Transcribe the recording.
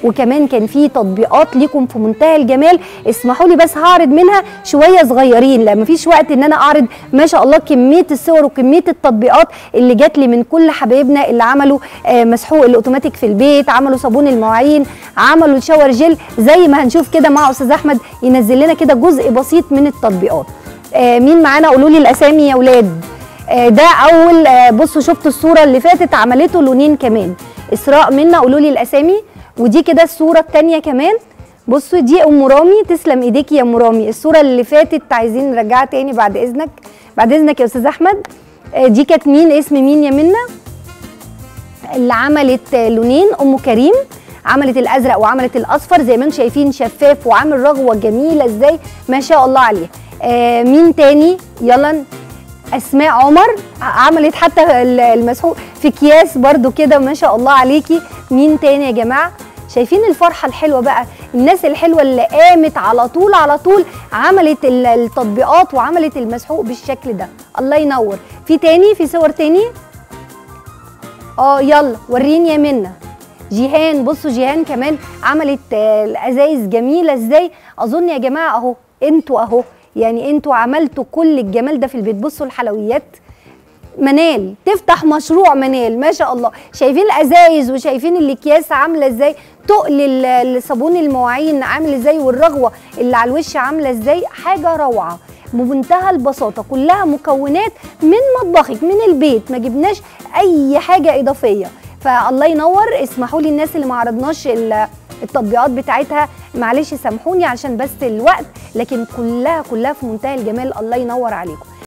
وكمان كان في تطبيقات ليكم في منتهى الجمال اسمحوا لي بس هعرض منها شويه صغيرين لا مفيش وقت ان انا اعرض ما شاء الله كميه الصور وكميه التطبيقات اللي جات لي من كل حبايبنا اللي عملوا آه، مسحوق الاوتوماتيك في البيت عملوا صابون المواعين عملوا الشاور جل زي ما هنشوف كده مع استاذ احمد ينزل لنا كده جزء بسيط من التطبيقات آه، مين معانا قولوا لي الاسامي يا اولاد آه، ده اول آه، بصوا شفتوا الصوره اللي فاتت عملته لونين كمان اسراء منا قولوا لي الاسامي ودي كده الصوره الثانيه كمان بصوا دي ام رامي تسلم ايديكي يا ام رامي الصوره اللي فاتت عايزين نرجعها تاني بعد اذنك بعد اذنك يا استاذ احمد آه، دي كانت مين اسم مين يا منا اللي عملت آه، لونين ام كريم عملت الازرق وعملت الاصفر زي ما انتم شايفين شفاف وعامل رغوه جميله ازاي ما شاء الله عليها آه مين تاني يلا اسماء عمر عملت حتى ال- المسحوق في اكياس برضو كده ما شاء الله عليكي مين تاني يا جماعه شايفين الفرحه الحلوه بقى الناس الحلوه اللي قامت على طول على طول عملت ال- التطبيقات وعملت المسحوق بالشكل ده الله ينور في تاني في صور تاني اه يلا وريني يا منى جيهان بصوا جيهان كمان عملت آه، الازايز جميله ازاي اظن يا جماعه اهو انتوا اهو يعني انتوا عملتوا كل الجمال ده في البيت بصوا الحلويات منال تفتح مشروع منال ما شاء الله شايفين الازايز وشايفين الاكياس عامله ازاي تقل ال- الصابون المواعين عامل ازاي والرغوه اللي على الوش عامله ازاي حاجه روعه بمنتهى البساطه كلها مكونات من مطبخك من البيت ما جبناش اي حاجه اضافيه فالله ينور اسمحوا لي الناس اللي ما عرضناش ال- التطبيقات بتاعتها معلش سامحوني عشان بس الوقت لكن كلها كلها في منتهى الجمال الله ينور عليكم